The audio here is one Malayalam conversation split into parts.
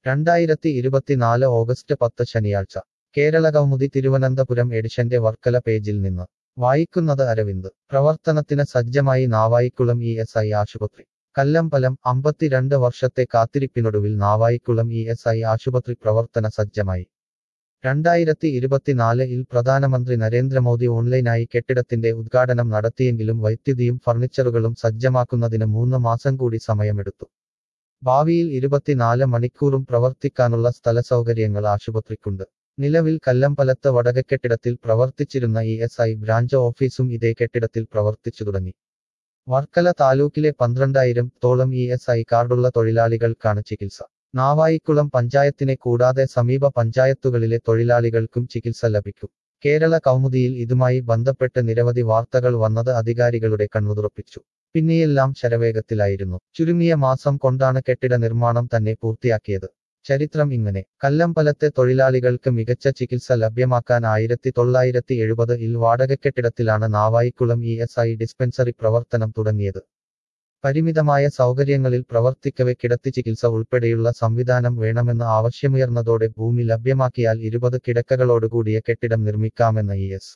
രണ്ടായിരത്തി ഇരുപത്തിനാല് ഓഗസ്റ്റ് പത്ത് ശനിയാഴ്ച കേരള കൗമുദി തിരുവനന്തപുരം എഡിഷന്റെ വർക്കല പേജിൽ നിന്ന് വായിക്കുന്നത് അരവിന്ദ് പ്രവർത്തനത്തിന് സജ്ജമായി നാവായിക്കുളം ഇ എസ് ഐ ആശുപത്രി കല്ലമ്പലം അമ്പത്തിരണ്ട് വർഷത്തെ കാത്തിരിപ്പിനൊടുവിൽ നാവായിക്കുളം ഇ എസ് ഐ ആശുപത്രി പ്രവർത്തന സജ്ജമായി രണ്ടായിരത്തി ഇരുപത്തിനാല് ഇൽ പ്രധാനമന്ത്രി നരേന്ദ്രമോദി ഓൺലൈനായി കെട്ടിടത്തിന്റെ ഉദ്ഘാടനം നടത്തിയെങ്കിലും വൈദ്യുതിയും ഫർണിച്ചറുകളും സജ്ജമാക്കുന്നതിന് മൂന്ന് മാസം കൂടി സമയമെടുത്തു ഭാവിയിൽ ഇരുപത്തിനാല് മണിക്കൂറും പ്രവർത്തിക്കാനുള്ള സ്ഥലസൗകര്യങ്ങൾ ആശുപത്രിക്കുണ്ട് നിലവിൽ കല്ലമ്പലത്ത് വടകക്കെട്ടിടത്തിൽ പ്രവർത്തിച്ചിരുന്ന ഇ എസ് ഐ ബ്രാഞ്ച് ഓഫീസും ഇതേ കെട്ടിടത്തിൽ പ്രവർത്തിച്ചു തുടങ്ങി വർക്കല താലൂക്കിലെ പന്ത്രണ്ടായിരം തോളം ഇ എസ് ഐ കാർഡുള്ള തൊഴിലാളികൾക്കാണ് ചികിത്സ നാവായിക്കുളം പഞ്ചായത്തിനെ കൂടാതെ സമീപ പഞ്ചായത്തുകളിലെ തൊഴിലാളികൾക്കും ചികിത്സ ലഭിക്കും കേരള കൗമുദിയിൽ ഇതുമായി ബന്ധപ്പെട്ട് നിരവധി വാർത്തകൾ വന്നത് അധികാരികളുടെ കണ്ണുതുറപ്പിച്ചു പിന്നെയെല്ലാം ശരവേഗത്തിലായിരുന്നു ചുരുങ്ങിയ മാസം കൊണ്ടാണ് കെട്ടിട നിർമ്മാണം തന്നെ പൂർത്തിയാക്കിയത് ചരിത്രം ഇങ്ങനെ കല്ലമ്പലത്തെ തൊഴിലാളികൾക്ക് മികച്ച ചികിത്സ ലഭ്യമാക്കാൻ ആയിരത്തി തൊള്ളായിരത്തി എഴുപത് ഇൽ വാടകക്കെട്ടിടത്തിലാണ് Navaikulam E S I dispensary പ്രവർത്തനം തുടങ്ങിയത് പരിമിതമായ സൗകര്യങ്ങളിൽ പ്രവർത്തിക്കവെ കിടത്തി ചികിത്സ ഉൾപ്പെടെയുള്ള സംവിധാനം വേണമെന്ന് ആവശ്യമുയർന്നതോടെ ഭൂമി ലഭ്യമാക്കിയാൽ ഇരുപത് കിടക്കകളോടുകൂടിയ കെട്ടിടം നിർമ്മിക്കാമെന്ന് ഇ എസ്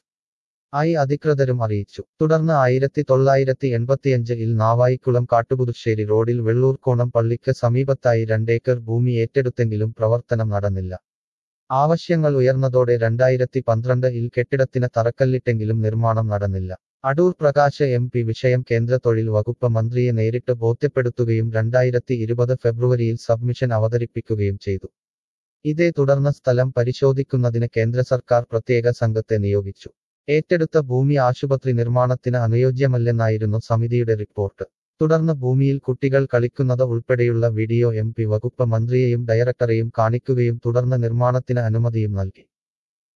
ഐ അധികൃതരും അറിയിച്ചു തുടർന്ന് ആയിരത്തി തൊള്ളായിരത്തി എൺപത്തിയഞ്ച് ഇൽ നാവായിക്കുളം കാട്ടുപുതുശ്ശേരി റോഡിൽ വെള്ളൂർക്കോണം പള്ളിക്ക് സമീപത്തായി രണ്ടേക്കർ ഭൂമി ഏറ്റെടുത്തെങ്കിലും പ്രവർത്തനം നടന്നില്ല ആവശ്യങ്ങൾ ഉയർന്നതോടെ രണ്ടായിരത്തി പന്ത്രണ്ട് ഇൽ കെട്ടിടത്തിന് തറക്കല്ലിട്ടെങ്കിലും നിർമ്മാണം നടന്നില്ല അടൂർ പ്രകാശ് എം പി വിഷയം കേന്ദ്ര തൊഴിൽ വകുപ്പ് മന്ത്രിയെ നേരിട്ട് ബോധ്യപ്പെടുത്തുകയും രണ്ടായിരത്തി ഇരുപത് ഫെബ്രുവരിയിൽ സബ്മിഷൻ അവതരിപ്പിക്കുകയും ചെയ്തു ഇതേ തുടർന്ന് സ്ഥലം പരിശോധിക്കുന്നതിന് കേന്ദ്ര സർക്കാർ പ്രത്യേക സംഘത്തെ നിയോഗിച്ചു ഏറ്റെടുത്ത ഭൂമി ആശുപത്രി നിർമ്മാണത്തിന് അനുയോജ്യമല്ലെന്നായിരുന്നു സമിതിയുടെ റിപ്പോർട്ട് തുടർന്ന് ഭൂമിയിൽ കുട്ടികൾ കളിക്കുന്നത് ഉൾപ്പെടെയുള്ള വീഡിയോ എം പി വകുപ്പ് മന്ത്രിയെയും ഡയറക്ടറെയും കാണിക്കുകയും തുടർന്ന് നിർമ്മാണത്തിന് അനുമതിയും നൽകി